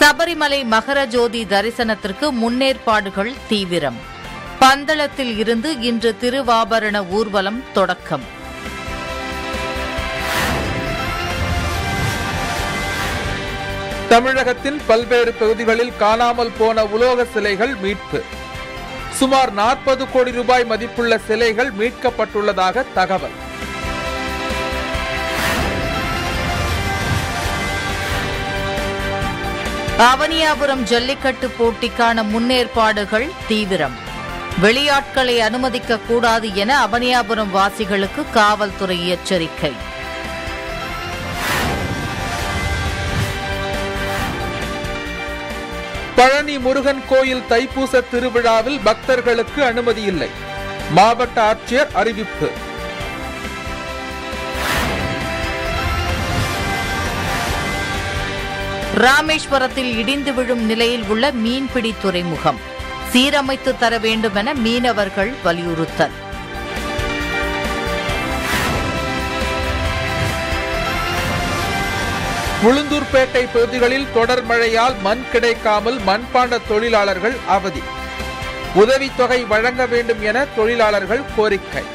சபரிமலை மகர ஜோதி தரிசனத்திற்கு முன்னேற்பாடுகள் தீவிரம் பந்தளத்தில் இருந்து இன்று திருவாபரண ஊர்வலம் தொடக்கம் தமிழகத்தின் பல்வேறு பகுதிகளில் காணாமல் போன உலோக சிலைகள் மீட்பு சுமார் நாற்பது கோடி ரூபாய் மதிப்புள்ள சிலைகள் மீட்கப்பட்டுள்ளதாக தகவல் அவனியாபுரம் ஜல்லிக்கட்டு போட்டிக்கான முன்னேற்பாடுகள் தீவிரம் வெளியாட்களை அனுமதிக்க கூடாது என அவனியாபுரம் வாசிகளுக்கு காவல்துறை எச்சரிக்கை பழனி முருகன் கோயில் தைப்பூச திருவிழாவில் பக்தர்களுக்கு அனுமதி இல்லை மாவட்ட ஆட்சியர் அறிவிப்பு ராமேஸ்வரத்தில் இடிந்து விழும் நிலையில் உள்ள மீன்பிடி துறைமுகம் சீரமைத்து தர வேண்டுமென மீனவர்கள் வலியுறுத்தல் உளுந்தூர்பேட்டை பகுதிகளில் தொடர் மழையால் மண் கிடைக்காமல் மண்பாண்ட தொழிலாளர்கள் அவதி உதவித்தொகை வழங்க வேண்டும் என தொழிலாளர்கள் கோரிக்கை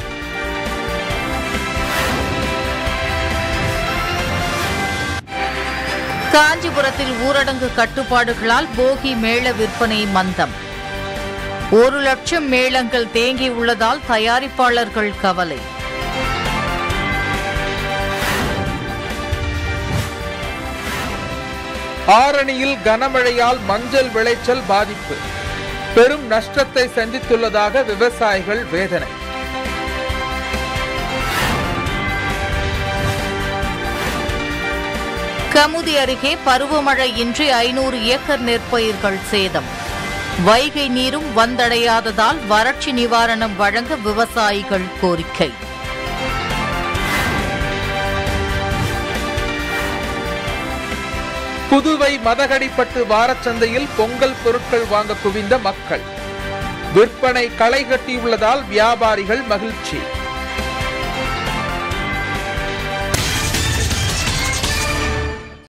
காஞ்சிபுரத்தில் ஊரடங்கு கட்டுப்பாடுகளால் போகி மேள விற்பனை மந்தம் ஒரு லட்சம் மேளங்கள் தேங்கியுள்ளதால் தயாரிப்பாளர்கள் கவலை ஆரணியில் கனமழையால் மஞ்சள் விளைச்சல் பாதிப்பு பெரும் நஷ்டத்தை சந்தித்துள்ளதாக விவசாயிகள் வேதனை கமுதி அருகே பருவமழை இன்றி ஐநூறு ஏக்கர் நெற்பயிர்கள் சேதம் வைகை நீரும் வந்தடையாததால் வறட்சி நிவாரணம் வழங்க விவசாயிகள் கோரிக்கை புதுவை மதகடிப்பட்டு வாரச்சந்தையில் பொங்கல் பொருட்கள் வாங்க குவிந்த மக்கள் விற்பனை களை கட்டியுள்ளதால் வியாபாரிகள் மகிழ்ச்சி